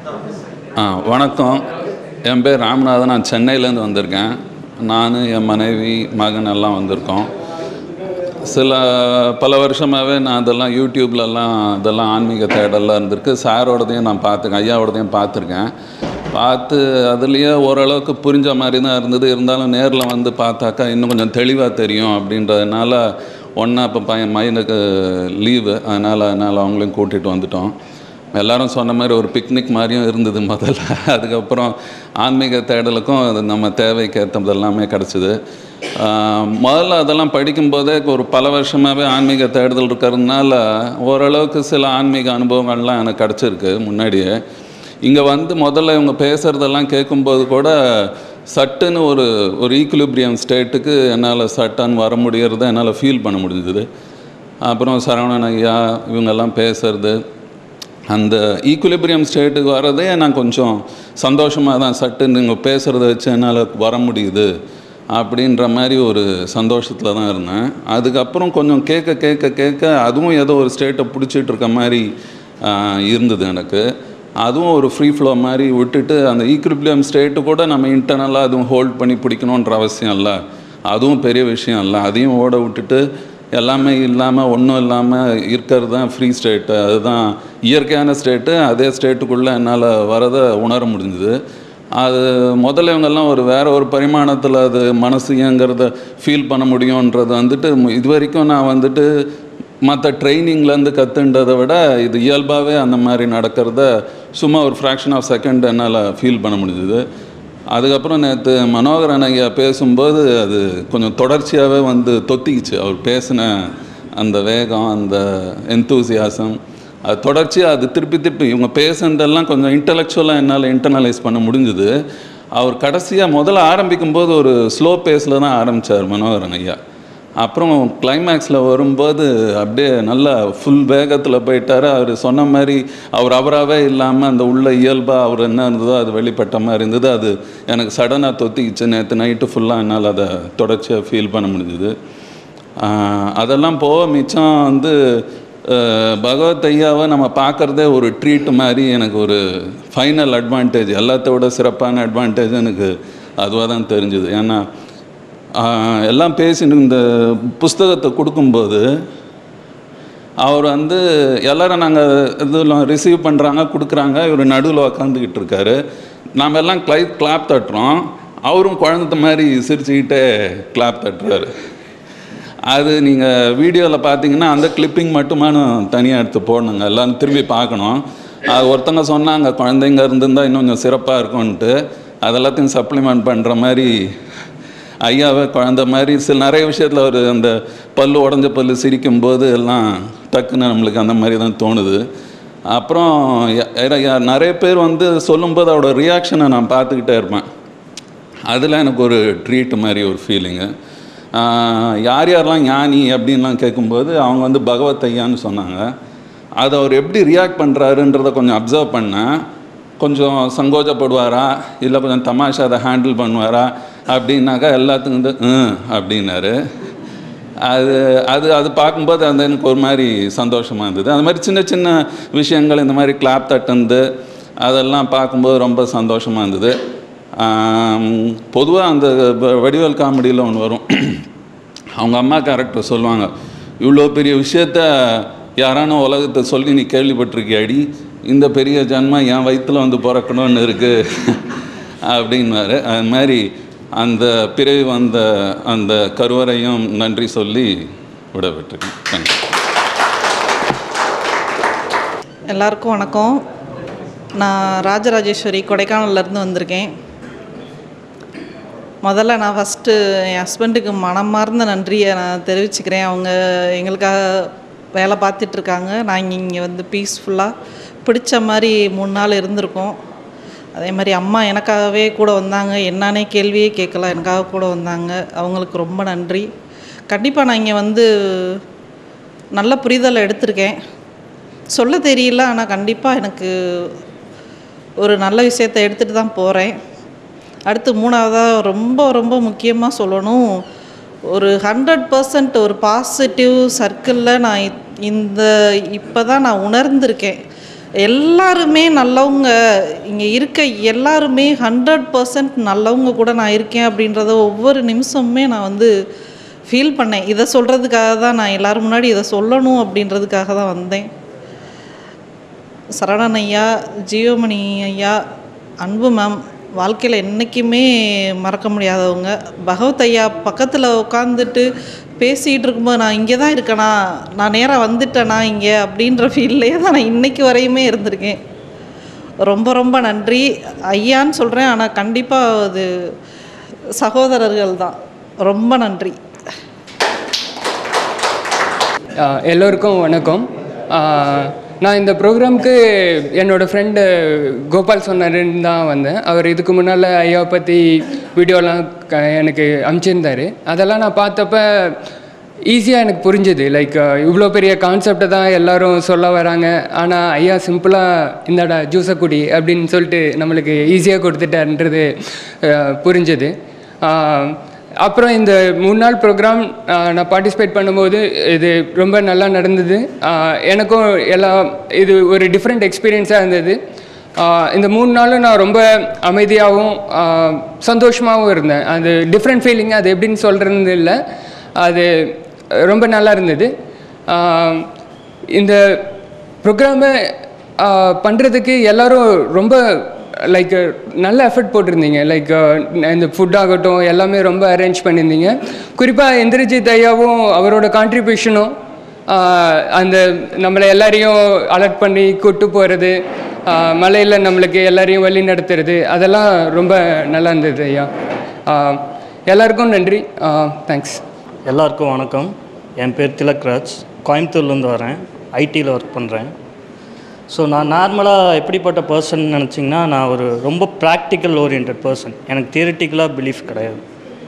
ஆ வணக்கம் என் பேர் ராமநாதன் நான் சென்னையிலேருந்து வந்திருக்கேன் நான் என் மனைவி மகன் எல்லாம் வந்திருக்கோம் சில பல வருஷமாகவே நான் அதெல்லாம் யூடியூப்லலாம் இதெல்லாம் ஆன்மீக தேடல்லாம் இருந்திருக்கு சாரோடதையும் நான் பார்த்துருக்கேன் ஐயாவோடதையும் பார்த்துருக்கேன் பார்த்து அதுலேயே ஓரளவுக்கு புரிஞ்ச மாதிரி தான் இருந்தது இருந்தாலும் நேரில் வந்து பார்த்தாக்கா இன்னும் கொஞ்சம் தெளிவாக தெரியும் அப்படின்றதுனால ஒன்றா இப்போ பையன் மைனுக்கு லீவு அதனால் அதனால் அவங்களையும் கூட்டிகிட்டு வந்துட்டோம் எல்லாரும் சொன்ன மாதிரி ஒரு பிக்னிக் மாதிரியும் இருந்தது முதல்ல அதுக்கப்புறம் ஆன்மீக தேடலுக்கும் அது நம்ம தேவைக்கு ஏற்றது எல்லாமே கிடச்சிது முதல்ல அதெல்லாம் படிக்கும்போதே ஒரு பல வருஷமாகவே ஆன்மீக தேடுதல் இருக்கிறதுனால ஓரளவுக்கு சில ஆன்மீக அனுபவங்கள்லாம் எனக்கு கிடச்சிருக்கு முன்னாடியே இங்கே வந்து முதல்ல இவங்க பேசுகிறதெல்லாம் கேட்கும்போது கூட சட்டுன்னு ஒரு ஒரு ஈக்குலிபிரியம் ஸ்டேட்டுக்கு என்னால் சட்டான்னு வர முடியறத என்னால் ஃபீல் பண்ண முடிஞ்சுது அப்புறம் சரவணன் ஐயா இவங்கெல்லாம் பேசுறது அந்த ஈக்குலிபிரியம் ஸ்டேட்டுக்கு வரதே நான் கொஞ்சம் சந்தோஷமாக தான் சட்டுன்னு நீங்கள் பேசுகிறத வச்சு என்னால் வர முடியுது அப்படின்ற மாதிரி ஒரு சந்தோஷத்தில் தான் இருந்தேன் அதுக்கப்புறம் கொஞ்சம் கேட்க கேட்க கேட்க அதுவும் ஏதோ ஒரு ஸ்டேட்டை பிடிச்சிட்டு இருக்க மாதிரி ஆஹ், இருந்தது எனக்கு அதுவும் ஒரு ஃப்ரீ ஃப்ளோ மாதிரி விட்டுட்டு அந்த ஈக்குலிபிரியம் ஸ்டேட்டு கூட நம்ம இன்டர்னலாக அதுவும் ஹோல்ட் பண்ணி பிடிக்கணுன்ற அவசியம் இல்லை அதுவும் பெரிய விஷயம் இல்லை அதையும் ஓட விட்டுட்டு எல்லாமே இல்லாமல் ஒன்றும் இல்லாமல் இருக்கிறது தான் ஃப்ரீ ஸ்டேட்டு அதுதான் இயற்கையான ஸ்டேட்டு அதே ஸ்டேட்டுக்குள்ளே என்னால் வரதை உணர முடிஞ்சுது அது முதல்ல இவங்கெல்லாம் ஒரு வேற ஒரு பரிமாணத்தில் அது மனசு இயங்கிறத ஃபீல் பண்ண முடியுன்றது வந்துட்டு மு- இது வரைக்கும் நான் வந்துட்டு மற்ற ட்ரைனிங்லேருந்து கற்றுன்றதை விட இது இயல்பாகவே அந்த மாதிரி நடக்கிறத சும்மா ஒரு ஃப்ராக்ஷன் ஆஃப் செகண்ட் என்னால் ஃபீல் பண்ண முடிஞ்சுது அதுக்கப்புறம் நேற்று மனோகரன் ஐயா பேசும்போது அது கொஞ்சம் தொடர்ச்சியாகவே வந்து தொத்திக்கிச்சு அவர் பேசின அந்த வேகம் அந்த எந்தூசியாசம் அது தொடர்ச்சியாக அது திருப்பி திருப்பி இவங்க பேசுனதெல்லாம் கொஞ்சம் இன்டலெக்சுவலாக என்னால் இன்டர்னலைஸ் பண்ண முடிஞ்சுது அவர் கடைசியாக முதல்ல ஆரம்பிக்கும்போது ஒரு ஸ்லோ பேஸில் தான் ஆரம்பித்தார் மனோகரன் ஐயா அப்புறம் கிளைமேக்ஸில் வரும்போது அப்படியே நல்லா ஃபுல் வேகத்தில் போயிட்டார் அவர் சொன்ன மாதிரி அவர் அவராகவே இல்லாமல் அந்த உள்ள இயல்பாக அவர் என்ன இருந்ததோ அது வெளிப்பட்ட மாதிரி இருந்தது அது எனக்கு சடனாக தொத்திக்கிச்சு நேற்று நைட்டு ஃபுல்லாக என்னால் அதை தொடர்ச்சியாக ஃபீல் பண்ண முடிஞ்சுது ஆஹ் அதெல்லாம் போக மிச்சம் வந்து அஹ் பகவத் ஐயாவை நம்ம பார்க்குறதே ஒரு ட்ரீட் மாதிரி எனக்கு ஒரு ஃபைனல் அட்வான்டேஜ் எல்லாத்த விட சிறப்பான அட்வான்டேஜ் எனக்கு அதுவாக தான் தெரிஞ்சுது ஏன்னா ஆஹ் எல்லாம் பேசிட்டு இந்த புஸ்தகத்தை கொடுக்கும்போது அவர் வந்து எல்லாரும் நாங்கள் இதில் ரிசீவ் பண்ணுறாங்க கொடுக்குறாங்க இவர் நடுவில் உக்காந்துக்கிட்டு இருக்காரு நாம் எல்லாம் கிளை கிளாப் தட்டுறோம் அவரும் குழந்தை மாதிரி சிரிச்சுக்கிட்டே கிளாப் தட்டுறாரு அது நீங்கள் வீடியோவில் பார்த்தீங்கன்னா அந்த கிளிப்பிங் மட்டுமானு தனியாக எடுத்து போடணுங்க எல்லாரும் திரும்பி பார்க்கணும் அது ஒருத்தங்க சொன்னாங்க குழந்தைங்க இருந்திருந்தால் இன்னும் கொஞ்சம் சிறப்பாக இருக்கும்ன்ட்டு அதெல்லாத்தையும் சப்ளிமெண்ட் பண்ணுற மாதிரி ஐயாவை குழந்த மாதிரி சில நிறைய விஷயத்தில் ஒரு அந்த பல்லு உடஞ்ச பல்லு சிரிக்கும்போது எல்லாம் டக்குன்னு நம்மளுக்கு அந்த மாதிரி தான் தோணுது அப்புறம் ய- ய- ய- நிறைய பேர் வந்து சொல்லும்போது அவரோட ரியாக்ஷனை நான் பார்த்துக்கிட்டே இருப்பேன் அதில் எனக்கு ஒரு ட்ரீட் மாதிரி ஒரு ஃபீலிங்கு யார் யாரெல்லாம் ஞானி அப்படின்லாம் கேட்கும்போது அவங்க வந்து பகவத் ஐயான்னு சொன்னாங்க அதை அவர் எப்படி ரியாக்ட் பண்ணுறாருன்றதை கொஞ்சம் அப்சர்வ் பண்ணேன் கொஞ்சம் சங்கோஜப்படுவாரா இல்லை கொஞ்சம் தமாஷா அதை ஹேண்டில் பண்ணுவாரா அப்படின்னாக்கா எல்லாத்துக்கும் வந்து "ம்" அப்படின்னாரு அது அது அது பார்க்கும்போது அது எனக்கு ஒரு மாதிரி சந்தோஷமாக இருந்தது அது மாதிரி சின்ன சின்ன விஷயங்கள் இந்த மாதிரி கிளாப் தட்டுந்து அதெல்லாம் பார்க்கும்போது ரொம்ப சந்தோஷமாக இருந்தது பொதுவாக அந்த வ- வடிவேல் காமெடியில் ஒன்று வரும் அவங்க அம்மா கேரக்டர் சொல்லுவாங்க இவ்வளோ பெரிய விஷயத்த யாரான உலகத்தை சொல்லி நீ கேள்விப்பட்டிருக்கியாடி இந்த பெரிய ஜன்மம் என் வயித்துல வந்து பிறக்கணும்னு இருக்குது அப்படின்னாரு அது மாதிரி அந்த பிறவி வந்த அந்த கருவறையும் நன்றி சொல்லி விடப்பட்டிருக்கேன் தேங்க்யூ எல்லாருக்கும் வணக்கம் நான் ராஜராஜேஸ்வரி கொடைக்கானல்லேருந்து வந்திருக்கேன் முதல்ல நான் ஃபஸ்ட்டு என் ஹஸ்பண்டுக்கு மனமார்ந்த நன்றியை நான் தெரிவிச்சுக்கிறேன் அவங்க எங்களுக்காக வேலை பார்த்துட்ருக்காங்க நாங்கள் இங்கே வந்து பீஸ்ஃபுல்லாக பிடிச்ச மாதிரி மூணு நாள் இருந்திருக்கோம் அதே மாதிரி அம்மா எனக்காகவே கூட வந்தாங்க என்னானே கேள்வியே கேட்கல எனக்காக கூட வந்தாங்க அவங்களுக்கு ரொம்ப நன்றி கண்டிப்பாக நான் இங்கே வந்து நல்ல புரிதலை எடுத்திருக்கேன் சொல்ல தெரியல ஆனால் கண்டிப்பாக எனக்கு ஒரு நல்ல விஷயத்தை எடுத்துகிட்டு தான் போகிறேன் அடுத்து மூணாவதாக ரொம்ப ரொம்ப முக்கியமாக சொல்லணும் ஒரு ஹண்ட்ரட் பர்சன்ட் ஒரு பாசிட்டிவ் சர்க்கிளில் நான் இ- இந்த இப்போ தான் நான் உணர்ந்திருக்கேன் எல்லாருமே நல்லவங்க இங்கே இருக்க எல்லாருமே ஹண்ட்ரட் பர்சன்ட் நல்லவங்க கூட நான் இருக்கேன் அப்படின்றத ஒவ்வொரு நிமிஷமுமே நான் வந்து ஃபீல் பண்ணேன் இதை சொல்கிறதுக்காக தான் நான் எல்லோரும் முன்னாடி இதை சொல்லணும் அப்படின்றதுக்காக தான் வந்தேன் சரவணன் ஐயா ஜியோமணி ஐயா அன்பு மேம் வாழ்க்கையில் என்றைக்குமே மறக்க முடியாதவங்க பகவத் ஐயா பக்கத்தில் உட்காந்துட்டு பேசிகிட்டு இருக்கும்போது நான் இங்கே தான் இருக்கேனா நான் நேராக வந்துட்டேனா இங்கே அப்படின்ற ஃபீல்லையே தான் நான் இன்னைக்கு வரையுமே இருந்திருக்கேன் ரொம்ப ரொம்ப நன்றி ஐயான்னு சொல்கிறேன் ஆனால் கண்டிப்பாக அது சகோதரர்கள் தான் ரொம்ப நன்றி ஆஹ் எல்லோருக்கும் வணக்கம் ஆஹ் நான் இந்த ப்ரோக்ராம்க்கு என்னோடய ஃப்ரெண்டு கோபால் சொன்னாருன்னு தான் வந்தேன் அவர் இதுக்கு முன்னால் ஐயாவை பற்றி வீடியோலாம் க எனக்கு அனுப்பிச்சிருந்தாரு அதெல்லாம் நான் பார்த்தப்ப ஈஸியாக எனக்கு புரிஞ்சுது லைக் இவ்வளோ பெரிய கான்செப்டை தான் எல்லாரும் சொல்ல வராங்க ஆனால் ஐயா சிம்பிளாக இந்தாடா ஜூஸை குடி அப்படின்னு சொல்லிட்டு நம்மளுக்கு ஈஸியாக கொடுத்துட்டாருன்றது ஆஹ் புரிஞ்சுது ஆஹ் அப்புறம் இந்த மூணு நாள் ப்ரோக்ராம் நான் பார்ட்டிசிபேட் பண்ணும்போது இது ரொம்ப நல்லா நடந்தது ஆஹ் எனக்கும் எல்லாம் இது ஒரு டிஃப்ரெண்ட் எக்ஸ்பீரியன்ஸாக இருந்தது ஆஹ் இந்த மூணு நாளும் நான் ரொம்ப அமைதியாகவும் சந்தோஷமாகவும் இருந்தேன் அது டிஃப்ரெண்ட் ஃபீலிங் அது எப்படின்னு சொல்கிறது இல்லை அது ரொம்ப நல்லா இருந்தது ஆஹ் இந்த ப்ரோக்ராமை பண்ணுறதுக்கு எல்லாரும் ரொம்ப லைக் நல்ல எஃபர்ட் போட்டிருந்தீங்க லைக் இந்த ஃபுட் ஆகட்டும் எல்லாமே ரொம்ப அரேஞ்ச் பண்ணியிருந்தீங்க குறிப்பாக இந்திரஜித் ஐயாவும் அவரோட கான்ட்ரிபியூஷனும் அந்த நம்மளை எல்லாரையும் அலர்ட் பண்ணி கூட்டு போகிறது மலையில் நம்மளுக்கு எல்லாரையும் வழி நடத்துறது அதெல்லாம் ரொம்ப நல்லா இருந்தது ஐயா ஆஹ் எல்லாருக்கும் நன்றி தேங்க்ஸ் எல்லாருக்கும் வணக்கம் என் பேர் திலக்ராஜ் கோயம்புத்தூர்லேருந்து வரேன் ஐடியில் ஒர்க் பண்ணுறேன் ஸோ நான் நார்மலாக எப்படிப்பட்ட பர்சன் நினச்சிங்கன்னா நான் ஒரு ரொம்ப ப்ராக்டிக்கல் ஓரியன்ட் பர்சன் எனக்கு தியரிட்டிக்கலாக பிலீஃப் கிடையாது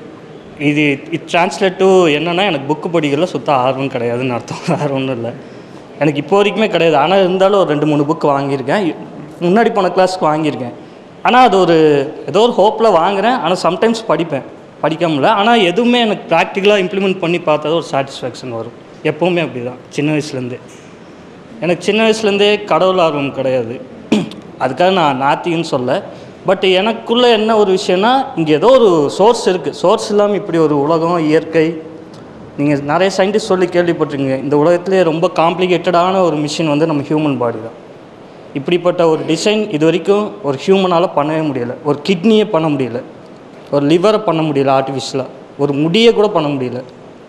இது இட் ட்ரான்ஸ்லேட் டு என்னென்னா எனக்கு புக்கு படிக்கிறதுல சுத்த ஆர்வம் கிடையாதுன்னு அர்த்தம் வேறு ஒன்றும் இல்லை எனக்கு இப்போ வரைக்குமே கிடையாது ஆனால் இருந்தாலும் ஒரு ரெண்டு மூணு புக் வாங்கியிருக்கேன் முன்னாடி போன கிளாஸ்க்கு வாங்கியிருக்கேன் ஆனால் அது ஒரு ஏதோ ஒரு ஹோப்பில் வாங்குறேன் ஆனால் சம்டைம்ஸ் படிப்பேன் படிக்காமல ஆனால் எதுவுமே எனக்கு ப்ராக்டிக்கலாக இம்ப்ளிமெண்ட் பண்ணி பார்த்தா ஒரு சாட்டிஸ்ஃபேக்ஷன் வரும் எப்போவுமே அப்படி தான் சின்ன வயசுலேருந்தே எனக்கு சின்ன வயசுலேருந்தே கடவுள் ஆர்வம் கிடையாது அதுக்காக நான் நாத்தின்னு சொல்ல பட் எனக்குள்ளே என்ன ஒரு விஷயம்னா இங்கே ஏதோ ஒரு சோர்ஸ் இருக்குது சோர்ஸ் இல்லாமல் இப்படி ஒரு உலகம் இயற்கை நீங்கள் நிறைய சயின்டிஸ்ட் சொல்லி கேள்விப்பட்டிருக்கீங்க இந்த உலகத்திலே ரொம்ப காம்ப்ளிகேட்டடான ஒரு மிஷின் வந்து நம்ம ஹியூமன் பாடி தான் இப்படிப்பட்ட ஒரு டிசைன் இது வரைக்கும் ஒரு ஹியூமனால் பண்ணவே முடியலை ஒரு கிட்னியே பண்ண முடியல ஒரு லிவரை பண்ண முடியல ஆர்டிஃபிஷியலாக ஒரு முடியை கூட பண்ண முடியல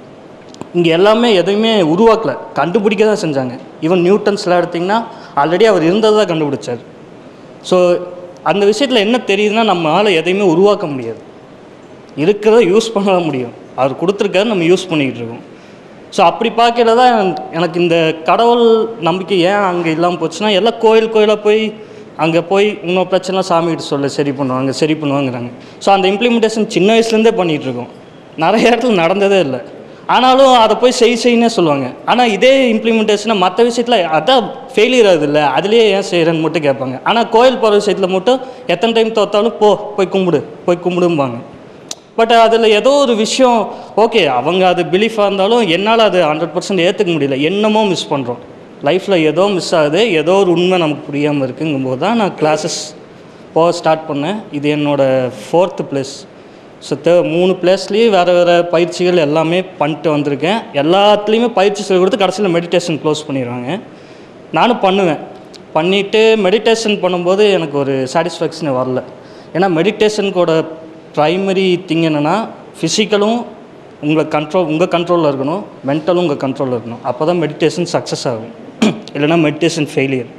இங்கே எல்லாமே எதையுமே உருவாக்கல கண்டுபிடிக்க தான் செஞ்சாங்க ஈவன் நியூட்டன்ஸ்லாம் எடுத்திங்கன்னா ஆல்ரெடி அவர் இருந்ததை தான் கண்டுபிடிச்சார் ஸோ அந்த விஷயத்தில் என்ன தெரியுதுன்னா நம்மளால் எதையுமே உருவாக்க முடியாது இருக்கிறத யூஸ் பண்ண தான் முடியும் அவர் கொடுத்துருக்காரு நம்ம யூஸ் பண்ணிக்கிட்டு இருக்கோம் ஸோ அப்படி பார்க்கல தான் எனக்கு இந்த கடவுள் நம்பிக்கை ஏன் அங்கே இல்லாமல் போச்சுன்னா எல்லாம் கோயில் கோயிலாக போய் அங்கே போய் இன்னும் பிரச்சனை சாமிகிட்ட சொல்ல சரி பண்ணுவாங்க சரி பண்ணுவாங்கிறாங்க ஸோ அந்த இம்ப்ளிமெண்டேஷன் சின்ன வயசுலேருந்தே பண்ணிகிட்டு இருக்கோம் நிறைய இடத்துல நடந்ததே இல்லை ஆனாலும் அதை போய் செய் செய்யுன்னே சொல்லுவாங்க ஆனால் இதே இம்ப்ளிமெண்டேஷனை மற்ற விஷயத்தில் அதான் ஃபெயிலியர் ஆகுது இல்லை அதுலேயே ஏன் செய்கிறேன்னு மட்டும் கேட்பாங்க ஆனால் கோயில் போகிற விஷயத்தில் மட்டும் எத்தனை டைம் தோத்தாலும் போ போய் கும்பிடு போய் கும்பிடும்பாங்க பட் அதில் ஏதோ ஒரு விஷயம் ஓகே அவங்க அது பிலீஃபாக இருந்தாலும் என்னால் அது ஹண்ட்ரட் பர்சன்ட் ஏற்றுக்க முடியல என்னமோ மிஸ் பண்ணுறோம் லைஃப்பில் ஏதோ மிஸ் ஆகுது ஏதோ ஒரு உண்மை நமக்கு புரியாமல் இருக்குங்கும்போது தான் நான் கிளாஸஸ் போக ஸ்டார்ட் பண்ணேன் இது என்னோடய ஃபோர்த்து பிளேஸ் ஸோ தே மூணு பிளேஸ்லேயும் வேறு வேறு பயிற்சிகள் எல்லாமே பண்ணிட்டு வந்திருக்கேன் எல்லாத்துலேயுமே பயிற்சி சொல்லி கொடுத்து கடைசியில் மெடிடேஷன் க்ளோஸ் பண்ணிடுவாங்க நானும் பண்ணுவேன் பண்ணிவிட்டு மெடிடேஷன் பண்ணும்போது எனக்கு ஒரு சாட்டிஸ்ஃபேக்ஷனே வரல ஏன்னா மெடிடேஷனுக்கோட ப்ரைமரி திங் என்னென்னா ஃபிசிக்கலும் உங்களை கண்ட்ரோல் உங்கள் கண்ட்ரோலில் இருக்கணும் மென்டலும் உங்கள் கண்ட்ரோலில் இருக்கணும் அப்போ தான் மெடிடேஷன் சக்ஸஸ் ஆகும் இல்லைனா மெடிடேஷன் ஃபெயிலியர்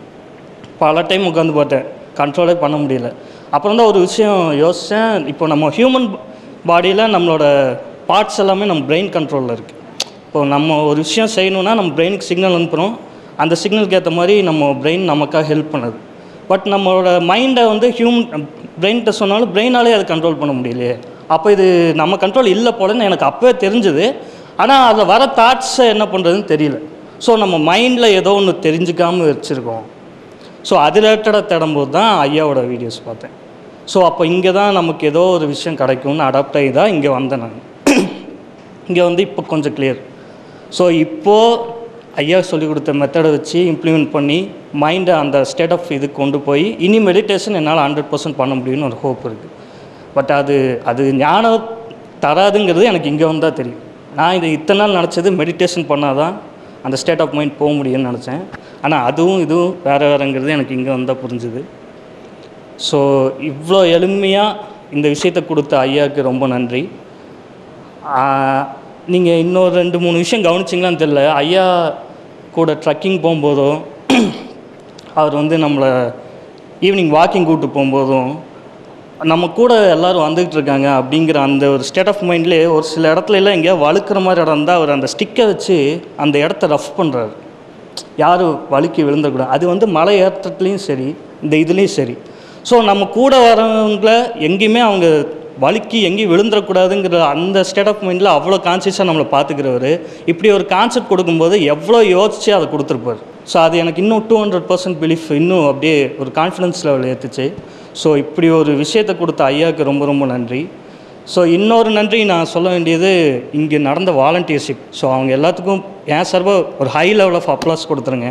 பல டைம் உட்காந்து பார்த்தேன் கண்ட்ரோலே பண்ண முடியல அப்புறம் தான் ஒரு விஷயம் யோசித்தேன் இப்போ நம்ம ஹியூமன் பாடியில் நம்மளோட பார்ட்ஸ் எல்லாமே நம்ம பிரெயின் கண்ட்ரோலில் இருக்குது இப்போ நம்ம ஒரு விஷயம் செய்யணும்னா நம்ம பிரெயினுக்கு சிக்னல் அனுப்புகிறோம் அந்த சிக்னலுக்கு ஏற்ற மாதிரி நம்ம பிரெயின் நமக்காக ஹெல்ப் பண்ணுது பட் நம்மளோட மைண்டை வந்து ஹியூமன் பிரெயின்கிட்ட சொன்னாலும் பிரெயினாலே அதை கண்ட்ரோல் பண்ண முடியலையே அப்போ இது நம்ம கண்ட்ரோல் இல்லை போலன்னு எனக்கு அப்போவே தெரிஞ்சுது ஆனால் அதில் வர தாட்ஸை என்ன பண்ணுறதுன்னு தெரியல ஸோ நம்ம மைண்டில் ஏதோ ஒன்று தெரிஞ்சுக்காமல் வச்சுருக்கோம் ஸோ அது ரிலேட்டடாக தேடும்போது தான் ஐயாவோட வீடியோஸ் பார்த்தேன் ஸோ அப்போ இங்கே தான் நமக்கு ஏதோ ஒரு விஷயம் கிடைக்கும்னு அடாப்ட் ஆகி தான் இங்கே வந்தேன் நான் இங்கே வந்து இப்போ கொஞ்சம் கிளியர் ஸோ இப்போது ஐயா சொல்லிக் கொடுத்த மெத்தடை வச்சு இம்ப்ளிமெண்ட் பண்ணி மைண்டை அந்த ஸ்டேட் ஆஃப் இதுக்கு கொண்டு போய் இனி மெடிடேஷன் என்னால் ஹண்ட்ரட் பர்சன்ட் பண்ண முடியும்னு ஒரு ஹோப் இருக்குது பட் அது அது ஞானம் தராதுங்கிறது எனக்கு இங்கே வந்தால் தெரியும் நான் இது இத்தனை நாள் நினச்சது மெடிடேஷன் பண்ணால் தான் அந்த ஸ்டேட் ஆஃப் மைண்ட் போக முடியும்னு நினச்சேன் ஆனால் அதுவும் இதுவும் வேறு வேறுங்கிறது எனக்கு இங்கே வந்தால் புரிஞ்சுது ஸோ இவ்வளோ எளிமையாக இந்த விஷயத்தை கொடுத்த ஐயாவுக்கு ரொம்ப நன்றி நீங்கள் இன்னொரு ரெண்டு மூணு விஷயம் கவனிச்சிங்களான்னு தெரில ஐயா கூட ட்ரக்கிங் போகும்போதும் அவர் வந்து நம்மளை ஈவினிங் வாக்கிங் கூப்பிட்டு போகும்போதும் நம்ம கூட எல்லாரும் வந்துக்கிட்டு இருக்காங்க அப்படிங்கிற அந்த ஒரு ஸ்டேட் ஆஃப் மைண்ட்லேயே ஒரு சில இடத்துல எல்லாம் எங்கேயோ வழுக்கிற மாதிரி இடம் இருந்தால் அவர் அந்த ஸ்டிக்கை வச்சு அந்த இடத்த ரஃப் பண்ணுறாரு யாரும் வழுக்கி விழுந்துடக்கூடாது அது வந்து மலை ஏற்றத்துலேயும் சரி இந்த இதுலேயும் சரி ஸோ நம்ம கூட வரவங்கள எங்கேயுமே அவங்க வழுக்கி எங்கேயும் விழுந்துடக்கூடாதுங்கிற அந்த ஸ்டேட் ஆஃப் மைண்டில் அவ்வளோ கான்சியஸாக நம்மளை பார்த்துக்கிறவர் இப்படி ஒரு கான்செப்ட் கொடுக்கும்போது எவ்வளோ யோசிச்சு அதை கொடுத்துருப்பார் ஸோ அது எனக்கு இன்னும் டூ ஹண்ட்ரட் பர்சன்ட் பிலீஃப் இன்னும் அப்படியே ஒரு கான்ஃபிடன்ஸ் லெவல் ஏற்றுச்சு ஸோ இப்படி ஒரு விஷயத்தை கொடுத்த ஐயாவுக்கு ரொம்ப ரொம்ப நன்றி ஸோ இன்னொரு நன்றி நான் சொல்ல வேண்டியது இங்கே நடந்த வாலண்டியர்ஷிப் ஸோ அவங்க எல்லாத்துக்கும் என் சார்பாக ஒரு ஹை லெவல் ஆஃப் அப்ளாஸ் கொடுத்துருங்க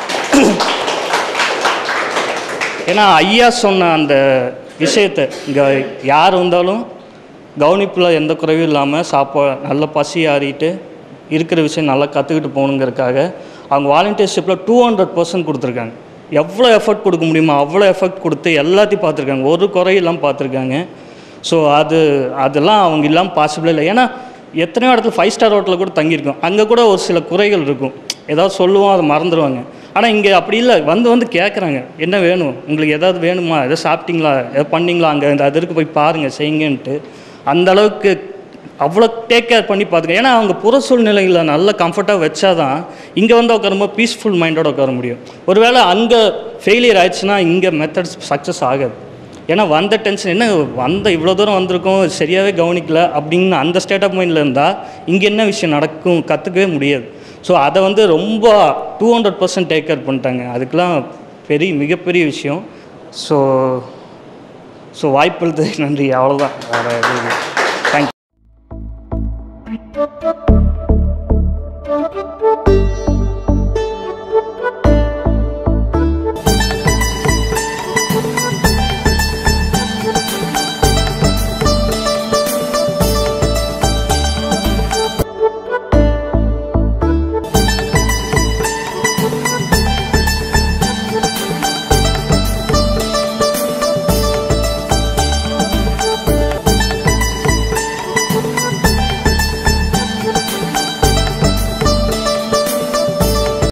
ஏன்னா ஐயா சொன்ன அந்த விஷயத்தை இங்கே யார் வந்தாலும் கவனிப்பில் எந்த குறைவும் இல்லாமல் சாப்பா நல்ல பசி ஆறிட்டு இருக்கிற விஷயம் நல்லா கற்றுக்கிட்டு போகணுங்கிறதுக்காக அவங்க வாலண்டியர்ஷிப்பில் டூ ஹண்ட்ரட் பர்சன்ட் கொடுத்துருக்காங்க எவ்வளோ எஃபர்ட் கொடுக்க முடியுமோ அவ்வளோ எஃபர்ட் கொடுத்து எல்லாத்தையும் பார்த்துருக்காங்க ஒரு குறையெல்லாம் பார்த்துருக்காங்க ஸோ அது அதெல்லாம் அவங்க இல்லாமல் பாசிபிள் இல்லை ஏன்னா எத்தனையோ இடத்துல ஃபைவ் ஸ்டார் ஹோட்டலில் கூட தங்கியிருக்கோம் அங்கே கூட ஒரு சில குறைகள் இருக்கும் ஏதாவது சொல்லுவோம் அதை மறந்துடுவாங்க ஆனால் இங்கே அப்படி இல்லை வந்து வந்து கேட்குறாங்க என்ன வேணும் உங்களுக்கு ஏதாவது வேணுமா எதாவது சாப்பிட்டீங்களா எதாவது பண்ணீங்களா அங்கே இந்த அதற்கு போய் பாருங்கள் செய்யுங்கன்ட்டு அந்த அளவுக்கு அவ்வளோ டேக் கேர் பண்ணி பார்த்துக்க ஏன்னா அவங்க புற சூழ்நிலைகளை நல்ல கம்ஃபர்ட்டாக வச்சாதான் இங்கே வந்து உட்காரும்போது பீஸ்ஃபுல் மைண்டோட உட்கார முடியும் ஒருவேளை அங்கே ஃபெயிலியர் ஆயிடுச்சுன்னா இங்கே மெத்தட்ஸ் சக்ஸஸ் ஆகாது ஏன்னா வந்த டென்ஷன் என்ன வந்த இவ்வளோ தூரம் வந்திருக்கோம் சரியாகவே கவனிக்கல அப்படின்னு அந்த ஸ்டேட் ஆஃப் மைண்டில் இருந்தால் இங்கே என்ன விஷயம் நடக்கும் கற்றுக்கவே முடியாது ஸோ அதை வந்து ரொம்ப two hundred percent take care பண்ணிட்டாங்க அதுக்கெலாம் பெரிய மிகப்பெரிய விஷயம் ஸோ ஸோ வாய்ப்பு நன்றி அவ்வளோதான் வேறு எதுவும் தேங்க்யூ